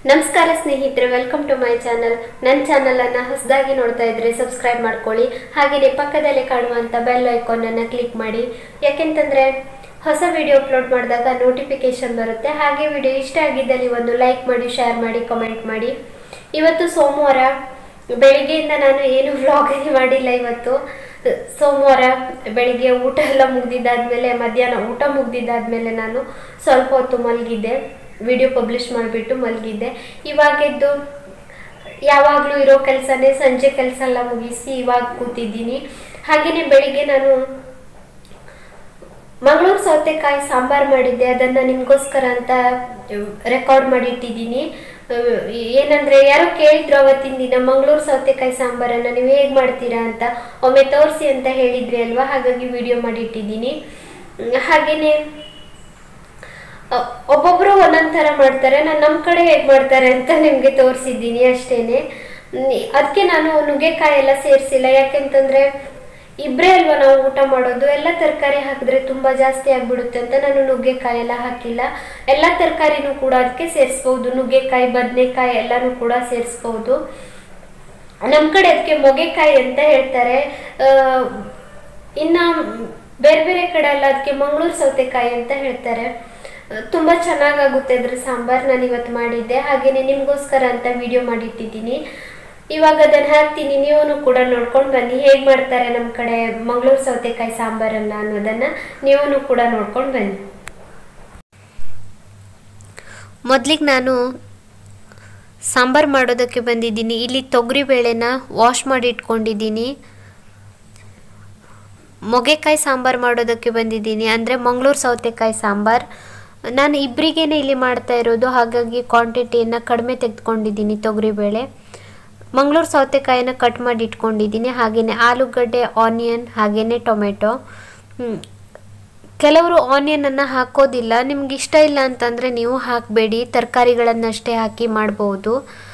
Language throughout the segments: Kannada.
ನಮಸ್ಕಾರ ಸ್ನೇಹಿತರೆ ವೆಲ್ಕಮ್ ಟು ಮೈ ಚಾನಲ್ ನನ್ನ ಚಾನಲನ್ನು ಹೊಸದಾಗಿ ನೋಡ್ತಾ ಇದ್ರೆ ಸಬ್ಸ್ಕ್ರೈಬ್ ಮಾಡ್ಕೊಳ್ಳಿ ಹಾಗೆಯೇ ಪಕ್ಕದಲ್ಲೇ ಕಾಣುವಂಥ ಬೆಲ್ ಐಕಾನನ್ನು ಕ್ಲಿಕ್ ಮಾಡಿ ಯಾಕೆಂತಂದರೆ ಹೊಸ ವಿಡಿಯೋ ಅಪ್ಲೋಡ್ ಮಾಡಿದಾಗ ನೋಟಿಫಿಕೇಶನ್ ಬರುತ್ತೆ ಹಾಗೆ ವಿಡಿಯೋ ಇಷ್ಟ ಆಗಿದ್ದಲ್ಲಿ ಒಂದು ಲೈಕ್ ಮಾಡಿ ಶೇರ್ ಮಾಡಿ ಕಮೆಂಟ್ ಮಾಡಿ ಇವತ್ತು ಸೋಮವಾರ ಬೆಳಿಗ್ಗೆಯಿಂದ ನಾನು ಏನು ವ್ಲಾಗ್ ಮಾಡಿಲ್ಲ ಇವತ್ತು ಸೋಮವಾರ ಬೆಳಿಗ್ಗೆ ಊಟ ಎಲ್ಲ ಮುಗ್ದಿದ್ದಾದ್ಮೇಲೆ ಮಧ್ಯಾಹ್ನ ಊಟ ಮುಗ್ದಿದ್ದಾದ್ಮೇಲೆ ನಾನು ಸ್ವಲ್ಪ ಹೊತ್ತು ಮಲಗಿದ್ದೆ ವಿಡಿಯೋ ಪಬ್ಲಿಷ್ ಮಾಡಿಬಿಟ್ಟು ಮಲಗಿದ್ದೆ ಇವಾಗೆದ್ದು ಯಾವಾಗಲೂ ಇರೋ ಕೆಲಸನೇ ಸಂಜೆ ಕೆಲಸ ಎಲ್ಲ ಮುಗಿಸಿ ಇವಾಗ ಕೂತಿದ್ದೀನಿ ಹಾಗೆಯೇ ಬೆಳಿಗ್ಗೆ ನಾನು ಮಂಗಳೂರು ಸೌತೆಕಾಯಿ ಸಾಂಬಾರ್ ಮಾಡಿದ್ದೆ ಅದನ್ನ ನಿಮ್ಗೋಸ್ಕರ ಅಂತ ರೆಕಾರ್ಡ್ ಮಾಡಿ ಇಟ್ಟಿದ್ದೀನಿ ಅಹ್, ಏನಂದ್ರೆ ಯಾರೋ ಕೇಳಿದ್ರು ಅವತ್ತಿನ ದಿನ ಮಂಗಳೂರು ಸೌತೆಕಾಯಿ ಸಾಂಬಾರನ್ನ ನೀವು ಹೇಗೆ ಮಾಡ್ತೀರಾ ಅಂತ ಒಮ್ಮೆ ತೋರಿಸಿ ಅಂತ ಹೇಳಿದ್ರಿ ಅಲ್ವಾ ಹಾಗಾಗಿ ವಿಡಿಯೋ ಮಾಡಿ ಇಟ್ಟಿದ್ದೀನಿ ಹ್ಮ್, ಹಾಗೇನೆ ಅಹ್, ಒಬ್ಬೊಬ್ರು ಒಂದೊಂದ್ ಥರ ಮಾಡ್ತಾರೆ ನಾನು ನಮ್ಮ ಕಡೆ ಹೇಗೆ ಮಾಡ್ತಾರೆ ಅಂತ ನಿಮಗೆ ತೋರಿಸಿದ್ದೀನಿ ಅಷ್ಟೇನೆ ಅದಕ್ಕೆ ನಾನು ನುಗ್ಗೆಕಾಯಿ ಎಲ್ಲ ಸೇರಿಸಿಲ್ಲ ಯಾಕೆಂತಂದ್ರೆ ಇಬ್ಬರೇ ಅಲ್ವಾ ನಾವು ಊಟ ಮಾಡೋದು ಎಲ್ಲ ತರಕಾರಿ ಹಾಕಿದ್ರೆ ತುಂಬಾ ಜಾಸ್ತಿ ಆಗ್ಬಿಡುತ್ತೆ ಅಂತ ನಾನು ನುಗ್ಗೆಕಾಯಿ ಎಲ್ಲ ಹಾಕಿಲ್ಲ ಎಲ್ಲ ತರಕಾರಿನೂ ಕೂಡ ಅದಕ್ಕೆ ಸೇರಿಸ್ಬೋದು ನುಗ್ಗೆಕಾಯಿ ಬದನೆಕಾಯಿ ಎಲ್ಲಾನು ಕೂಡ ಸೇರಿಸ್ಬೋದು ನಮ್ಮ ಕಡೆ ಅದಕ್ಕೆ ಮೊಗೆಕಾಯಿ ಅಂತ ಹೇಳ್ತಾರೆ ಆ, ಇನ್ನ ಬೇರೆ ಬೇರೆ ಕಡೆ ಎಲ್ಲ ಅದಕ್ಕೆ ಮಂಗಳೂರು ಸೌತೆಕಾಯಿ ಅಂತ ಹೇಳ್ತಾರೆ ಆ, ತುಂಬಾ ಚೆನ್ನಾಗಾಗುತ್ತೆ ಅದ್ರ ಸಾಂಬಾರ್ ನಾನು ಇವತ್ತು ಮಾಡಿದ್ದೆ ಹಾಗೇನೆ ನಿಮ್ಗೋಸ್ಕರ ಅಂತ ವಿಡಿಯೋ ಮಾಡಿಟ್ಟಿದ್ದೀನಿ ಇವಾಗ ಅದನ್ನ ಹಾಕ್ತೀನಿ ನೀವು ಕೂಡ ನೋಡ್ಕೊಂಡು ಬನ್ನಿ ಹೇಗೆ ಮಾಡ್ತಾರೆ ನಮ್ಮ ಕಡೆ ಮಂಗಳೂರು ಸೌತೆಕಾಯಿ ಸಾಂಬಾರನ್ನ ಅನ್ನೋದನ್ನ ನೀವು ಕೂಡ ನೋಡ್ಕೊಂಡು ಬನ್ನಿ ಮೊದಲಿಗೆ ನಾನು ಸಾಂಬಾರು ಮಾಡೋದಕ್ಕೆ ಬಂದಿದ್ದೀನಿ ಇಲ್ಲಿ ತೊಗರಿ ಬೇಳೆನ ವಾಶ್ ಮಾಡಿ ಇಟ್ಕೊಂಡಿದ್ದೀನಿ ಮೊಗೆಕಾಯಿ ಸಾಂಬಾರು ಮಾಡೋದಕ್ಕೆ ಬಂದಿದ್ದೀನಿ ಅಂದರೆ ಮಂಗಳೂರು ಸೌತೆಕಾಯಿ ಸಾಂಬಾರು ನಾನು ಇಬ್ಬರಿಗೇನೆ ಇಲ್ಲಿ ಮಾಡ್ತಾ ಇರೋದು ಹಾಗಾಗಿ ಕ್ವಾಂಟಿಟಿಯನ್ನು ಕಡಿಮೆ ತೆಗೆದುಕೊಂಡಿದ್ದೀನಿ ತೊಗರಿಬೇಳೆ ಮಂಗಳೂರು ಸೌತೆಕಾಯಿನ ಕಟ್ ಮಾಡಿ ಇಟ್ಕೊಂಡಿದ್ದೀನಿ ಹಾಗೆಯೇ ಆಲೂಗಡ್ಡೆ ಆನಿಯನ್ ಹಾಗೆಯೇ ಟೊಮೆಟೊ ಹ್ಮ್. ಕೆಲವರು ಆನಿಯನನ್ನು ಹಾಕೋದಿಲ್ಲ ನಿಮ್ಗೆ ಇಷ್ಟ ಇಲ್ಲ ಅಂತಂದರೆ ನೀವು ಹಾಕಬೇಡಿ ತರಕಾರಿಗಳನ್ನಷ್ಟೇ ಹಾಕಿ ಮಾಡ್ಬೋದು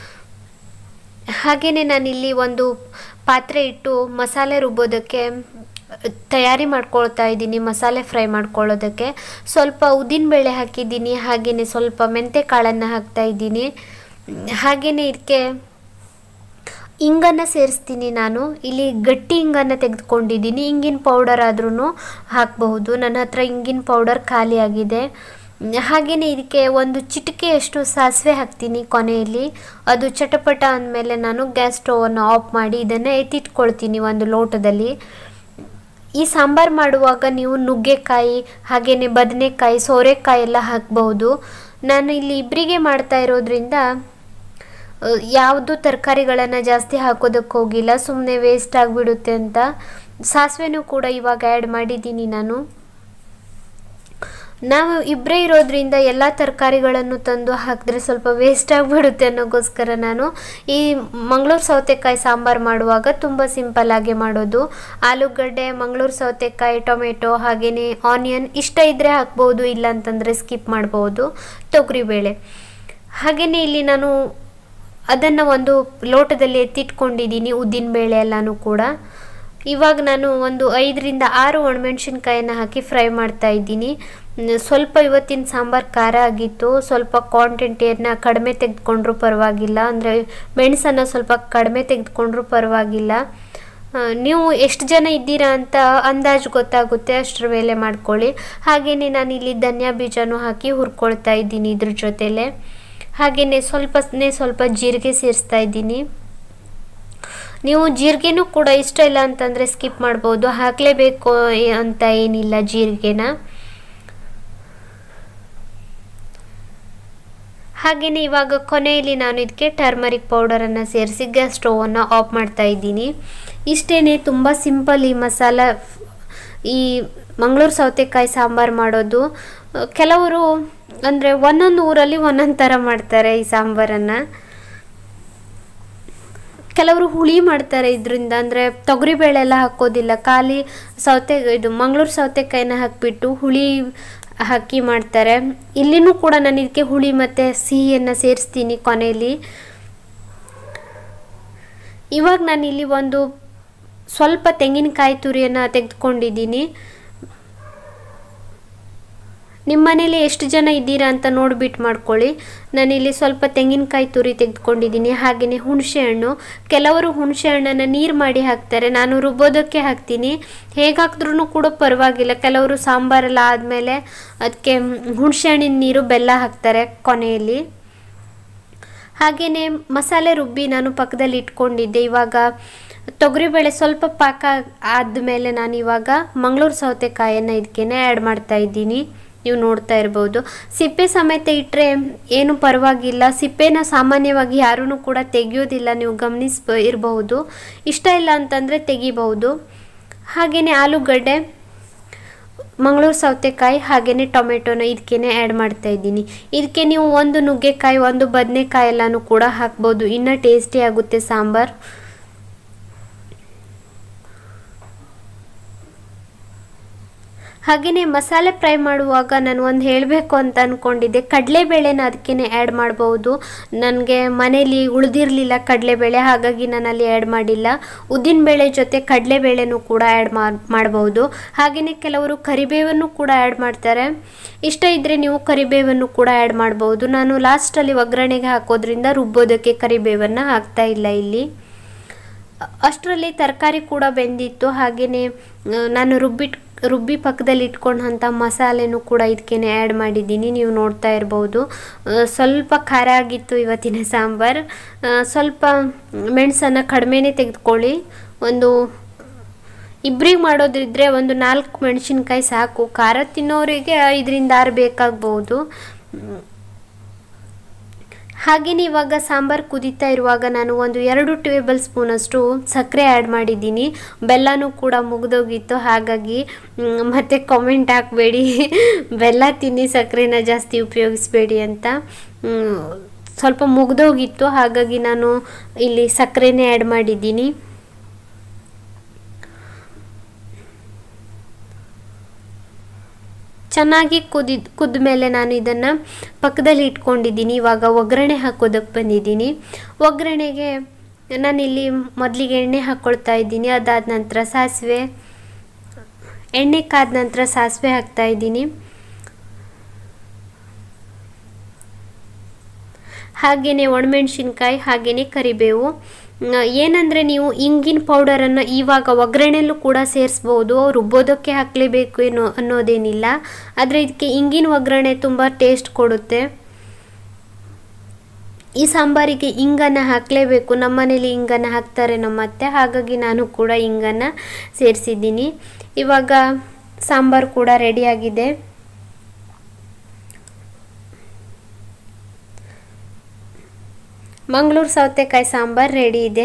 ಹಾಗೆಯೇ ನಾನಿಲ್ಲಿ ಒಂದು ಪಾತ್ರೆ ಇಟ್ಟು ಮಸಾಲೆ ರುಬ್ಬೋದಕ್ಕೆ ತಯಾರಿ ಮಾಡ್ಕೊಳ್ತಾ ಇದ್ದೀನಿ ಮಸಾಲೆ ಫ್ರೈ ಮಾಡ್ಕೊಳ್ಳೋದಕ್ಕೆ ಸ್ವಲ್ಪ ಉದ್ದಿನಬೇಳೆ ಹಾಕಿದ್ದೀನಿ ಹಾಗೆಯೇ ಸ್ವಲ್ಪ ಮೆಂತೆ ಕಾಳನ್ನು ಹಾಕ್ತಾ ಇದ್ದೀನಿ ಹಾಗೆಯೇ ಇದಕ್ಕೆ ಇಂಗನ್ನು ಸೇರಿಸ್ತೀನಿ ನಾನು ಇಲ್ಲಿ ಗಟ್ಟಿ ಇಂಗನ್ನು ತೆಗೆದುಕೊಂಡಿದ್ದೀನಿ ಇಂಗಿನ ಪೌಡರ್ ಆದ್ರೂ ಹಾಕಬಹುದು ನನ್ನ ಹತ್ರ ಇಂಗಿನ ಪೌಡರ್ ಖಾಲಿ ಆಗಿದೆ ಹಾಗೆಯೇ ಇದಕ್ಕೆ ಒಂದು ಚಿಟಿಕೆಯಷ್ಟು ಸಾಸಿವೆ ಹಾಕ್ತೀನಿ ಕೊನೆಯಲ್ಲಿ ಅದು ಚಟಪಟ ಅಂದಮೇಲೆ ನಾನು ಗ್ಯಾಸ್ ಸ್ಟವನ್ನು ಆಫ್ ಮಾಡಿ ಇದನ್ನು ಎತ್ತಿಟ್ಕೊಳ್ತೀನಿ ಒಂದು ಲೋಟದಲ್ಲಿ ಈ ಸಾಂಬಾರು ಮಾಡುವಾಗ ನೀವು ನುಗ್ಗೆಕಾಯಿ ಹಾಗೆಯೇ ಬದನೆಕಾಯಿ ಸೋರೆಕಾಯಿ ಎಲ್ಲ ಹಾಕಬಹುದು ನಾನು ಇಲ್ಲಿ ಇಬ್ಬರಿಗೆ ಮಾಡ್ತಾ ಇರೋದ್ರಿಂದ ಯಾವುದು ತರಕಾರಿಗಳನ್ನು ಜಾಸ್ತಿ ಹಾಕೋದಕ್ಕೆ ಹೋಗಿಲ್ಲ ಸುಮ್ಮನೆ ವೇಸ್ಟ್ ಆಗಿಬಿಡುತ್ತೆ ಅಂತ ಸಾಸಿವೆನೂ ಕೂಡ ಇವಾಗ ಆ್ಯಡ್ ಮಾಡಿದ್ದೀನಿ ನಾನು ನಾವು ಇಬ್ಬರೇ ಇರೋದ್ರಿಂದ ಎಲ್ಲ ತರಕಾರಿಗಳನ್ನು ತಂದು ಹಾಕಿದ್ರೆ ಸ್ವಲ್ಪ ವೇಸ್ಟ್ ಆಗಿಬಿಡುತ್ತೆ ಅನ್ನೋಕ್ಕೋಸ್ಕರ ನಾನು ಈ ಮಂಗಳೂರು ಸೌತೆಕಾಯಿ ಸಾಂಬಾರು ಮಾಡುವಾಗ ತುಂಬ ಸಿಂಪಲ್ ಆಗಿ ಮಾಡೋದು ಆಲೂಗಡ್ಡೆ ಮಂಗಳೂರು ಸೌತೆಕಾಯಿ ಟೊಮೆಟೊ ಹಾಗೆಯೇ ಆನಿಯನ್ ಇಷ್ಟ ಇದ್ದರೆ ಹಾಕ್ಬೋದು ಇಲ್ಲ ಅಂತಂದರೆ ಸ್ಕಿಪ್ ಮಾಡ್ಬೋದು ತೊಗರಿಬೇಳೆ ಹಾಗೆಯೇ ಇಲ್ಲಿ ನಾನು ಅದನ್ನು ಒಂದು ಲೋಟದಲ್ಲಿ ಎತ್ತಿಟ್ಕೊಂಡಿದ್ದೀನಿ ಉದ್ದಿನಬೇಳೆ ಎಲ್ಲನೂ ಕೂಡ ಇವಾಗ ನಾನು ಒಂದು ಐದರಿಂದ ಆರು ಒಣಮೆಣ್ಸಿನ್ಕಾಯನ್ನು ಹಾಕಿ ಫ್ರೈ ಮಾಡ್ತಾ ಇದ್ದೀನಿ ಮ್, ಸ್ವಲ್ಪ ಇವತ್ತಿನ ಸಾಂಬಾರು ಖಾರ ಆಗಿತ್ತು ಸ್ವಲ್ಪ ಕ್ವಾಂಟಿಟಿಯನ್ನು ಕಡಿಮೆ ತೆಗೆದುಕೊಂಡ್ರೂ ಪರವಾಗಿಲ್ಲ ಅಂದರೆ ಮೆಣಸನ್ನು ಸ್ವಲ್ಪ ಕಡಿಮೆ ತೆಗೆದುಕೊಂಡ್ರೂ ಪರವಾಗಿಲ್ಲ ಆ, ನೀವು ಎಷ್ಟು ಜನ ಇದ್ದೀರಾ ಅಂತ ಅಂದಾಜು ಗೊತ್ತಾಗುತ್ತೆ ಅಷ್ಟರ ಮೇಲೆ ಮಾಡ್ಕೊಳ್ಳಿ ಹಾಗೆಯೇ ನಾನು ಇಲ್ಲಿ ಧನಿಯಾ ಬೀಜನೂ ಹಾಕಿ ಹುರ್ಕೊಳ್ತಾ ಇದ್ದೀನಿ ಇದ್ರ ಜೊತೆಲೆ ಹಾಗೆಯೇ ಸ್ವಲ್ಪನೇ ಸ್ವಲ್ಪ ಜೀರಿಗೆ ಸೇರಿಸ್ತಾ ಇದ್ದೀನಿ ನೀವು ಜೀರಿಗೆನೂ ಕೂಡ ಇಷ್ಟ ಇಲ್ಲ ಅಂತಂದರೆ ಸ್ಕಿಪ್ ಮಾಡ್ಬೋದು ಹಾಕಲೇಬೇಕು ಅಂತ ಏನಿಲ್ಲ ಜೀರಿಗೆನ ಹಾಗೆಯೇ ಇವಾಗ ಕೊನೆಯಲ್ಲಿ ನಾನು ಇದಕ್ಕೆ ಟರ್ಮರಿಕ್ ಪೌಡರನ್ನು ಸೇರಿಸಿ ಗ್ಯಾಸ್ ಸ್ಟೋವನ್ನು ಆಫ್ ಮಾಡ್ತಾ ಇದ್ದೀನಿ ಇಷ್ಟೇ ತುಂಬ ಸಿಂಪಲ್ ಈ ಮಸಾಲ ಈ ಮಂಗಳೂರು ಸೌತೆಕಾಯಿ ಸಾಂಬಾರು ಮಾಡೋದು ಅಹ್, ಕೆಲವರು ಅಂದರೆ ಒಂದೊಂದು ಊರಲ್ಲಿ ಒಂದೊಂದು ಥರ ಮಾಡ್ತಾರೆ ಈ ಸಾಂಬಾರನ್ನು ಕೆಲವರು ಹುಳಿ ಮಾಡ್ತಾರೆ ಇದರಿಂದ ಅಂದರೆ ತೊಗರಿಬೇಳೆ ಎಲ್ಲ ಹಾಕೋದಿಲ್ಲ ಖಾಲಿ ಸೌತೆ ಇದು ಮಂಗಳೂರು ಸೌತೆಕಾಯಿನ ಹಾಕಿಬಿಟ್ಟು ಹುಳಿ ಹಾಕಿ ಮಾಡ್ತಾರೆ ಇಲ್ಲಿನೂ ಕೂಡ ನಾನು ಇದಕ್ಕೆ ಹುಳಿ ಮತ್ತು ಸಿಹಿಯನ್ನು ಸೇರಿಸ್ತೀನಿ ಕೊನೆಯಲ್ಲಿ ಇವಾಗ ನಾನು ಇಲ್ಲಿ ಒಂದು ಸ್ವಲ್ಪ ತೆಂಗಿನಕಾಯಿ ತುರಿಯನ್ನು ತೆಗೆದುಕೊಂಡಿದ್ದೀನಿ ನಿಮ್ಮ ಮನೇಲಿ ಎಷ್ಟು ಜನ ಇದ್ದೀರಾ ಅಂತ ನೋಡಿಬಿಟ್ಟು ಮಾಡ್ಕೊಳ್ಳಿ ನಾನಿಲ್ಲಿ ಸ್ವಲ್ಪ ತೆಂಗಿನಕಾಯಿ ತುರಿ ತೆಗೆದುಕೊಂಡಿದ್ದೀನಿ ಹಾಗೆಯೇ ಹುಣಸೆ ಹಣ್ಣು ಕೆಲವರು ಹುಣಸೆ ಹಣ್ಣನ್ನು ನೀರು ಮಾಡಿ ಹಾಕ್ತಾರೆ ನಾನು ರುಬ್ಬೋದಕ್ಕೆ ಹಾಕ್ತೀನಿ ಹೇಗೆ ಹಾಕಿದ್ರೂ ಕೂಡ ಪರವಾಗಿಲ್ಲ ಕೆಲವರು ಸಾಂಬಾರೆಲ್ಲ ಆದಮೇಲೆ ಅದಕ್ಕೆ ಹುಣಸೆ ಹಣ್ಣಿನ ನೀರು ಬೆಲ್ಲ ಹಾಕ್ತಾರೆ ಕೊನೆಯಲ್ಲಿ ಹಾಗೆಯೇ ಮಸಾಲೆ ರುಬ್ಬಿ ನಾನು ಪಕ್ಕದಲ್ಲಿ ಇಟ್ಕೊಂಡಿದ್ದೆ ಇವಾಗ ತೊಗರಿಬೇಳೆ ಸ್ವಲ್ಪ ಪಾಕ ಆದಮೇಲೆ ನಾನು ಇವಾಗ ಮಂಗಳೂರು ಸೌತೆಕಾಯನ್ನು ಇದಕ್ಕೆ ಆ್ಯಡ್ ಮಾಡ್ತಾ ಇದ್ದೀನಿ ನೀವು ನೋಡ್ತಾ ಇರ್ಬೋದು ಸಿಪ್ಪೆ ಸಮೇತ ಇಟ್ಟರೆ ಏನು ಪರವಾಗಿಲ್ಲ ಸಿಪ್ಪೆನ ಸಾಮಾನ್ಯವಾಗಿ ಯಾರೂ ಕೂಡ ತೆಗೆಯೋದಿಲ್ಲ ನೀವು ಗಮನಿಸ್ ಇರಬಹುದು ಇಷ್ಟ ಇಲ್ಲ ಅಂತಂದರೆ ತೆಗಿಬಹುದು ಹಾಗೆಯೇ ಆಲೂಗಡ್ಡೆ ಮಂಗಳೂರು ಸೌತೆಕಾಯಿ ಹಾಗೆಯೇ ಟೊಮೆಟೊನ ಇದಕ್ಕೆ ಆ್ಯಡ್ ಮಾಡ್ತಾ ಇದ್ದೀನಿ ಇದಕ್ಕೆ ನೀವು ಒಂದು ನುಗ್ಗೆಕಾಯಿ ಒಂದು ಬದನೆಕಾಯಿ ಎಲ್ಲನೂ ಕೂಡ ಹಾಕ್ಬೋದು ಇನ್ನೂ ಟೇಸ್ಟಿ ಆಗುತ್ತೆ ಸಾಂಬಾರು ಹಾಗೆಯೇ ಮಸಾಲೆ ಫ್ರೈ ಮಾಡುವಾಗ ನಾನು ಒಂದು ಹೇಳಬೇಕು ಅಂತ ಅಂದ್ಕೊಂಡಿದ್ದೆ ಕಡಲೆಬೇಳೆನ ಅದಕ್ಕೆ ಆ್ಯಡ್ ಮಾಡ್ಬೋದು ನನಗೆ ಮನೇಲಿ ಉಳಿದಿರಲಿಲ್ಲ ಕಡಲೆಬೇಳೆ ಹಾಗಾಗಿ ನಾನು ಅಲ್ಲಿ ಆ್ಯಡ್ ಮಾಡಿಲ್ಲ ಉದ್ದಿನಬೇಳೆ ಜೊತೆ ಕಡಲೆಬೇಳೆನೂ ಕೂಡ ಆ್ಯಡ್ ಮಾಡ್ಬೋದು ಹಾಗೆಯೇ ಕೆಲವರು ಕರಿಬೇವನ್ನು ಕೂಡ ಆ್ಯಡ್ ಮಾಡ್ತಾರೆ ಇಷ್ಟ ಇದ್ದರೆ ನೀವು ಕರಿಬೇವನ್ನು ಕೂಡ ಆ್ಯಡ್ ಮಾಡ್ಬೋದು ನಾನು ಲಾಸ್ಟಲ್ಲಿ ಒಗ್ಗರಣೆಗೆ ಹಾಕೋದ್ರಿಂದ ರುಬ್ಬೋದಕ್ಕೆ ಕರಿಬೇವನ್ನು ಹಾಕ್ತಾ ಇಲ್ಲ ಇಲ್ಲಿ ಅಷ್ಟರಲ್ಲಿ ತರಕಾರಿ ಕೂಡ ಬೆಂದಿತ್ತು ಹಾಗೆಯೇ ನಾನು ರುಬ್ಬಿಟ್ಟು ರುಬ್ಬಿ ಪಕ್ಕದಲ್ಲಿ ಇಟ್ಕೊಂಡಂಥ ಮಸಾಲೆನೂ ಕೂಡ ಇದಕ್ಕೆ ಆ್ಯಡ್ ಮಾಡಿದ್ದೀನಿ ನೀವು ನೋಡ್ತಾ ಇರ್ಬೋದು ಸ್ವಲ್ಪ ಖಾರ ಆಗಿತ್ತು ಇವತ್ತಿನ ಸಾಂಬಾರು ಸ್ವಲ್ಪ ಮೆಣಸನ್ನು ಕಡಿಮೆನೇ ತೆಗೆದುಕೊಳ್ಳಿ ಒಂದು ಇಬ್ಬರಿಗೆ ಮಾಡೋದಿದ್ರೆ ಒಂದು ನಾಲ್ಕು ಮೆಣಸಿನ್ಕಾಯಿ ಸಾಕು ಖಾರ ತಿನ್ನೋರಿಗೆ ಐದರಿಂದ ಆರು ಬೇಕಾಗ್ಬೋದು ಹಾಗೆಯೇ ಇವಾಗ ಸಾಂಬಾರು ಕುದೀತಾ ಇರುವಾಗ ನಾನು ಒಂದು ಎರಡು ಟೇಬಲ್ ಸ್ಪೂನಷ್ಟು ಸಕ್ಕರೆ ಆ್ಯಡ್ ಮಾಡಿದ್ದೀನಿ ಬೆಲ್ಲನೂ ಕೂಡ ಮುಗಿದೋಗಿತ್ತು ಹಾಗಾಗಿ ಮತ್ತೆ ಕಾಮೆಂಟ್ ಹಾಕಬೇಡಿ ಬೆಲ್ಲ ತಿನ್ನಿ ಸಕ್ಕರೆನ ಜಾಸ್ತಿ ಉಪಯೋಗಿಸ್ಬೇಡಿ ಅಂತ ಸ್ವಲ್ಪ ಮುಗಿದೋಗಿತ್ತು ಹಾಗಾಗಿ ನಾನು ಇಲ್ಲಿ ಸಕ್ಕರೆನೇ ಆ್ಯಡ್ ಮಾಡಿದ್ದೀನಿ ಚೆನ್ನಾಗಿ ಕುದಿದ್ ಕುದ್ದ ಮೇಲೆ ನಾನು ಇದನ್ನು ಪಕ್ಕದಲ್ಲಿ ಇಟ್ಕೊಂಡಿದ್ದೀನಿ ಇವಾಗ ಒಗ್ಗರಣೆ ಹಾಕೋದಕ್ಕೆ ಬಂದಿದ್ದೀನಿ ಒಗ್ಗರಣೆಗೆ ನಾನಿಲ್ಲಿ ಮೊದಲಿಗೆ ಎಣ್ಣೆ ಹಾಕ್ಕೊಳ್ತಾ ಇದ್ದೀನಿ ಅದಾದ ನಂತರ ಸಾಸಿವೆ ಎಣ್ಣೆ ಕಾದ ನಂತರ ಸಾಸಿವೆ ಹಾಕ್ತಾ ಇದ್ದೀನಿ ಹಾಗೆಯೇ ಒಣಮೆಣ್ಸಿನ್ಕಾಯಿ ಹಾಗೆಯೇ ಕರಿಬೇವು ಏನಂದರೆ ನೀವು ಇಂಗಿನ ಪೌಡರನ್ನು ಇವಾಗ ಒಗ್ಗರಣೆಯಲ್ಲೂ ಕೂಡ ಸೇರಿಸ್ಬೋದು ರುಬ್ಬೋದಕ್ಕೆ ಹಾಕಲೇಬೇಕು ಏನೋ ಅನ್ನೋದೇನಿಲ್ಲ ಆದರೆ ಇದಕ್ಕೆ ಇಂಗಿನ ಒಗ್ಗರಣೆ ತುಂಬ ಟೇಸ್ಟ್ ಕೊಡುತ್ತೆ ಈ ಸಾಂಬಾರಿಗೆ ಇಂಗನ್ನು ಹಾಕಲೇಬೇಕು ನಮ್ಮ ಮನೇಲಿ ಇಂಗನ್ನು ಹಾಕ್ತಾರೆ ನಮ್ಮ ಅತ್ತೆ ಹಾಗಾಗಿ ನಾನು ಕೂಡ ಇಂಗನ್ನು ಸೇರಿಸಿದ್ದೀನಿ ಇವಾಗ ಸಾಂಬಾರು ಕೂಡ ರೆಡಿಯಾಗಿದೆ ಮಂಗಳೂರು ಸೌತೆಕಾಯಿ ಸಾಂಬಾರು ರೆಡಿ ಇದೆ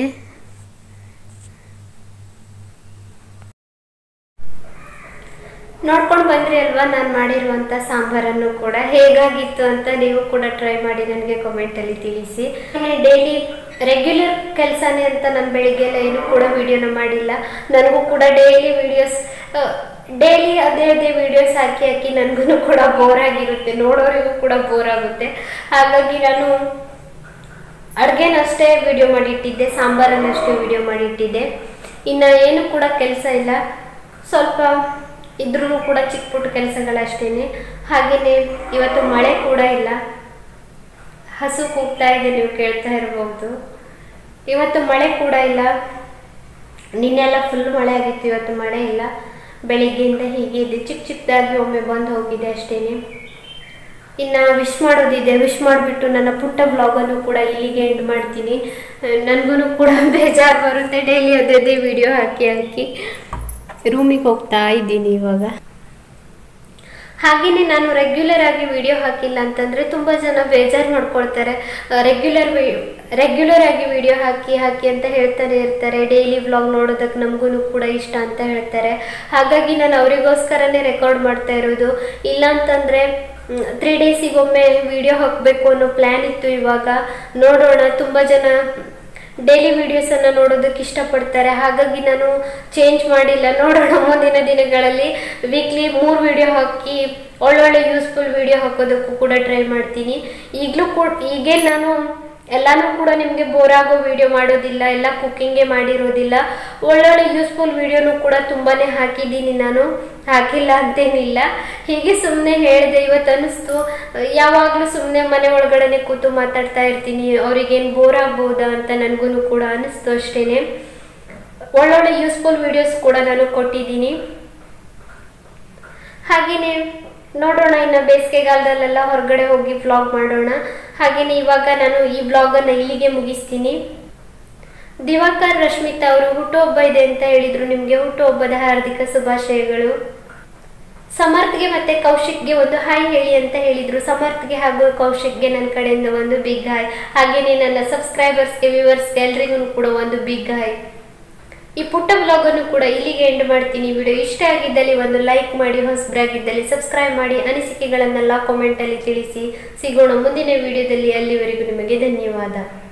ನೋಡ್ಕೊಂಡು ಬಂದ್ರಿ ಅಲ್ವಾ ನಾನು ಮಾಡಿರುವಂಥ ಸಾಂಬಾರನ್ನು ಕೂಡ ಹೇಗಾಗಿತ್ತು ಅಂತ ನೀವು ಕೂಡ ಟ್ರೈ ಮಾಡಿ ನನಗೆ ಕಮೆಂಟಲ್ಲಿ ತಿಳಿಸಿ ಡೈಲಿ ರೆಗ್ಯುಲರ್ ಕೆಲಸನೇ ಅಂತ ನಾನು ಬೆಳಿಗ್ಗೆ ಎಲ್ಲ ಏನೂ ಕೂಡ ವಿಡಿಯೋನ ಮಾಡಿಲ್ಲ ನನಗೂ ಕೂಡ ಡೈಲಿ ವಿಡಿಯೋಸ್ ಡೈಲಿ ಅದೇ ಅದೇ ವಿಡಿಯೋಸ್ ಹಾಕಿ ಹಾಕಿ ನನಗೂ ಕೂಡ ಬೋರ್ ಆಗಿರುತ್ತೆ ನೋಡೋರಿಗೂ ಕೂಡ ಬೋರ್ ಆಗುತ್ತೆ ಹಾಗಾಗಿ ನಾನು ಅಡುಗೆನಷ್ಟೇ ವಿಡಿಯೋ ಮಾಡಿಟ್ಟಿದ್ದೆ ಸಾಂಬಾರನ್ನಷ್ಟೇ ವಿಡಿಯೋ ಮಾಡಿಟ್ಟಿದ್ದೆ ಇನ್ನು ಏನು ಕೂಡ ಕೆಲಸ ಇಲ್ಲ ಸ್ವಲ್ಪ ಇದ್ರೂ ಕೂಡ ಚಿಕ್ಕ ಪುಟ್ಟ ಕೆಲಸಗಳಷ್ಟೇ ಹಾಗೆಯೇ ಇವತ್ತು ಮಳೆ ಕೂಡ ಇಲ್ಲ ಹಸು ಕೂಗ್ತಾ ಇದೆ ನೀವು ಕೇಳ್ತಾ ಇರ್ಬೋದು ಇವತ್ತು ಮಳೆ ಕೂಡ ಇಲ್ಲ ನಿನ್ನೆಲ್ಲ ಫುಲ್ ಮಳೆ ಆಗಿತ್ತು ಇವತ್ತು ಮಳೆ ಇಲ್ಲ ಬೆಳಿಗ್ಗೆಯಿಂದ ಹೀಗೆ ಇದೆ ಚಿಕ್ಕ ಚಿಕ್ಕದಾಗಿ ಒಮ್ಮೆ ಬಂದು ಹೋಗಿದೆ ಅಷ್ಟೇ ಇನ್ನು ವಿಶ್ ಮಾಡೋದಿದೆ ವಿಶ್ ಮಾಡಿಬಿಟ್ಟು ನನ್ನ ಪುಟ್ಟ ಬ್ಲಾಗನ್ನು ಕೂಡ ಇಲ್ಲಿಗೆ ಎಂಡ್ ಮಾಡ್ತೀನಿ ನನಗೂ ಕೂಡ ಬೇಜಾರು ಬರುತ್ತೆ ಡೈಲಿ ಅದೇ ವಿಡಿಯೋ ಹಾಕಿ ಹಾಕಿ ರೂಮಿಗೆ ಹೋಗ್ತಾ ಇದ್ದೀನಿ ಇವಾಗ ಹಾಗೆಯೇ ನಾನು ರೆಗ್ಯುಲರ್ ಆಗಿ ವಿಡಿಯೋ ಹಾಕಿಲ್ಲ ಅಂತಂದರೆ ತುಂಬ ಜನ ಬೇಜಾರು ಮಾಡ್ಕೊಳ್ತಾರೆ ರೆಗ್ಯುಲರ್ ರೆಗ್ಯುಲರ್ ಆಗಿ ವಿಡಿಯೋ ಹಾಕಿ ಹಾಕಿ ಅಂತ ಹೇಳ್ತಾನೆ ಇರ್ತಾರೆ ಡೈಲಿ ವ್ಲಾಗ್ ನೋಡೋದಕ್ಕೆ ನಮಗೂ ಕೂಡ ಇಷ್ಟ ಅಂತ ಹೇಳ್ತಾರೆ ಹಾಗಾಗಿ ನಾನು ಅವರಿಗೋಸ್ಕರನೇ ರೆಕಾರ್ಡ್ ಮಾಡ್ತಾ ಇರೋದು ಇಲ್ಲ ಅಂತಂದರೆ ತ್ರೀ ಡೇಸಿಗೊಮ್ಮೆ ವಿಡಿಯೋ ಹಾಕಬೇಕು ಅನ್ನೋ ಪ್ಲ್ಯಾನ್ ಇತ್ತು ಇವಾಗ ನೋಡೋಣ ತುಂಬ ಜನ ಡೈಲಿ ವಿಡಿಯೋಸನ್ನು ನೋಡೋದಕ್ಕೆ ಇಷ್ಟಪಡ್ತಾರೆ ಹಾಗಾಗಿ ನಾನು ಚೇಂಜ್ ಮಾಡಿಲ್ಲ ನೋಡೋಣ ಮುಂದಿನ ದಿನಗಳಲ್ಲಿ ವೀಕ್ಲಿ ಮೂರು ವಿಡಿಯೋ ಹಾಕಿ ಒಳ್ಳೊಳ್ಳೆ ಯೂಸ್ಫುಲ್ ವಿಡಿಯೋ ಹಾಕೋದಕ್ಕೂ ಕೂಡ ಟ್ರೈ ಮಾಡ್ತೀನಿ ಈಗಲೂ ಕೂಡ ಈಗೇ ನಾನು ಎಲ್ಲಾನು ಕೂಡ ನಿಮಗೆ ಬೋರ್ ಆಗೋ ವಿಡಿಯೋ ಮಾಡೋದಿಲ್ಲ ಎಲ್ಲ ಕುಕ್ಕಿಂಗೇ ಮಾಡಿರೋದಿಲ್ಲ ಒಳ್ಳೊಳ್ಳೆ ಯೂಸ್ಫುಲ್ ವಿಡಿಯೋನು ಕೂಡ ತುಂಬಾನೇ ಹಾಕಿದ್ದೀನಿ ನಾನು ಹಾಕಿಲ್ಲ ಅಂತೇನಿಲ್ಲ ಹೀಗೆ ಸುಮ್ಮನೆ ಹೇಳಿದೆ ಇವತ್ತು ಅನಿಸ್ತು ಯಾವಾಗಲೂ ಸುಮ್ಮನೆ ಮನೆ ಒಳಗಡೆನೆ ಕೂತು ಮಾತಾಡ್ತಾ ಇರ್ತೀನಿ ಅವ್ರಿಗೇನು ಬೋರ್ ಆಗ್ಬೋದಾ ಅಂತ ನನಗೂ ಕೂಡ ಅನಿಸ್ತು ಅಷ್ಟೇನೆ ಒಳ್ಳೊಳ್ಳೆ ಯೂಸ್ಫುಲ್ ವಿಡಿಯೋಸ್ ಕೂಡ ನಾನು ಕೊಟ್ಟಿದ್ದೀನಿ ಹಾಗೆಯೇ ನೋಡೋಣ ಇನ್ನು ಬೇಸಿಗೆಗಾಲದಲ್ಲೆಲ್ಲ ಹೊರಗಡೆ ಹೋಗಿ ವ್ಲಾಗ್ ಮಾಡೋಣ ಹಾಗೆಯೇ ಇವಾಗ ನಾನು ಈ ವ್ಲಾಗನ್ನು ಇಲ್ಲಿಗೆ ಮುಗಿಸ್ತೀನಿ ದಿವಾಕರ್ ರಶ್ಮಿತಾ ಅವರು ಹುಟ್ಟುಹಬ್ಬ ಇದೆ ಅಂತ ಹೇಳಿದ್ರು ನಿಮಗೆ ಹುಟ್ಟುಹಬ್ಬದ ಹಾರ್ದಿಕ ಶುಭಾಶಯಗಳು ಸಮರ್ಥ್ಗೆ ಮತ್ತೆ ಕೌಶಿಕ್ಗೆ ಒಂದು ಹಾಯ್ ಹೇಳಿ ಅಂತ ಹೇಳಿದ್ರು ಸಮರ್ಥ್ಗೆ ಹಾಗೂ ಕೌಶಿಕ್ಗೆ ನನ್ನ ಕಡೆಯಿಂದ ಒಂದು ಬಿಗ್ ಹಾಯ್ ಹಾಗೆಯೇ ನನ್ನ ಸಬ್ಸ್ಕ್ರೈಬರ್ಸ್ಗೆ ವ್ಯೂವರ್ಸ್ಗೆ ಎಲ್ರಿಗೂ ಕೂಡ ಒಂದು ಬಿಗ್ ಹಾಯ್ ಈ ಪುಟ್ಟ ಬ್ಲಾಗನ್ನು ಕೂಡ ಇಲ್ಲಿಗೆ ಎಂಡ್ ಮಾಡ್ತೀನಿ ವಿಡಿಯೋ ಇಷ್ಟ ಆಗಿದ್ದಲ್ಲಿ ಒಂದು ಲೈಕ್ ಮಾಡಿ ಹೊಸಬ್ರಾಗಿದ್ದಲ್ಲಿ ಸಬ್ಸ್ಕ್ರೈಬ್ ಮಾಡಿ ಅನಿಸಿಕೆಗಳನ್ನೆಲ್ಲ ಕಾಮೆಂಟಲ್ಲಿ ತಿಳಿಸಿ ಸಿಗೋಣ ಮುಂದಿನ ವಿಡಿಯೋದಲ್ಲಿ ಅಲ್ಲಿವರೆಗೂ ನಿಮಗೆ ಧನ್ಯವಾದ